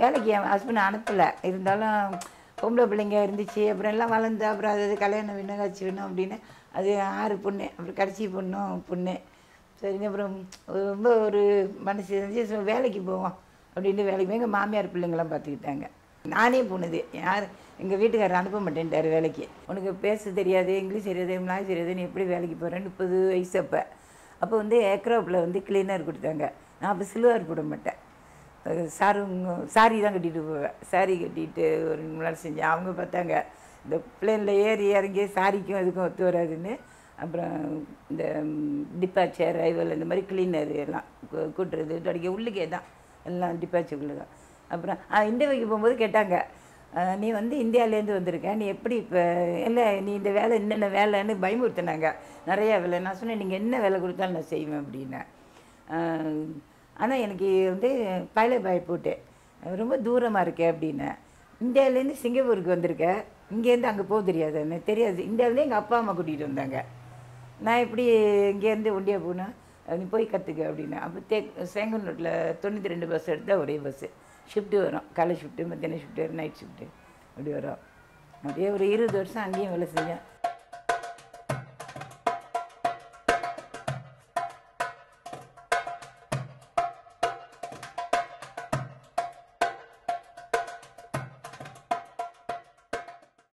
வேலைக்கு என் ஹஸ்பண்ட் அனுப்பலை இருந்தாலும் பொம்பளை பிள்ளைங்க இருந்துச்சு அப்புறம் எல்லாம் வளர்ந்து அப்புறம் அது கல்யாணம் வேணும் காட்சி வேணும் அப்படின்னு அது ஆறு பொண்ணு அப்புறம் கடைசி பொண்ணும் பொண்ணு சரிங்க அப்புறம் ரொம்ப ஒரு மனசு இருந்துச்சு சரி, வேலைக்கு போவோம் அப்படின்ட்டு வேலைக்கு போய் எங்கள் மாமியார் பிள்ளைங்களாம் பார்த்துக்கிட்டாங்க நானே போனது யார் எங்கள் வீட்டுக்காரர் அனுப்ப மாட்டேன்ட்டார் வேலைக்கு உனக்கு பேச தெரியாது இங்கிலீஷ் தெரியாது மலாய் தெரியாது நீ எப்படி வேலைக்கு போகிறேன் முப்பது வயசு அப்போ அப்போ வந்து ஏக்ரோப்பில் வந்து கிளீனர் கொடுத்தாங்க நான் அப்போ சில்வர் போட மாட்டேன் சாருங்க சாரி தான் கட்டிட்டு போவேன் சாரி கட்டிட்டு ஒரு ரெண்டு மணி நேரம் செஞ்சேன் அவங்க பார்த்தாங்க இந்த பிளேனில் ஏறி இறங்கி சாரிக்கும் இதுக்கும் ஒத்து வராதுன்னு அப்புறம் இந்த டிப்பாச்சர் ரைவல் இந்த மாதிரி கிளீனர் எல்லாம் கூ- கூட்டுறது அடிக்க உள்ளுக்கே தான் எல்லாம் டிப்பாச்சுக்குள்ளே தான் அப்புறம் இந்தியாவுக்கு போகும்போது கேட்டாங்க அஹ், நீ வந்து இந்தியாவிலேருந்து வந்திருக்க நீ எப்படி இப்போ இல்லை நீ இந்த வேலை என்னென்ன வேலைன்னு பயமுறுத்தினாங்க நிறையா வேலை நான் சொன்னேன் நீங்கள் என்ன வேலை கொடுத்தாலும் நான் செய்வேன் அப்படின்னேன் ஆனால் எனக்கு வந்து பைலட் பாய் போட்டு ரொம்ப தூரமாக இருக்கே அப்படின்னேன் இந்தியாவிலேருந்து சிங்கப்பூருக்கு வந்திருக்கேன் இங்கேருந்து அங்கே போக தெரியாது எனக்கு தெரியாது இந்தியாவிலேருந்து எங்கள் அப்பா அம்மா கூட்டிகிட்டு வந்தாங்க நான் எப்படி இங்கேருந்து ஒண்டியா போனேன் நீ போய் கற்றுக்க அப்படின்னேன் அப்போ தே சேங்கனூரில் தொண்ணூற்றி ரெண்டு பஸ் எடுத்தால் ஒரே பஸ்ஸு ஷிஃப்ட்டு வரும் காலை ஷிஃப்ட்டு மத்தியான ஷிஃப்ட்டு நைட் ஷிஃப்ட்டு அப்படி வரும் அப்படியே ஒரு இருபது வருஷம் அங்கேயும் வேலை செஞ்சேன்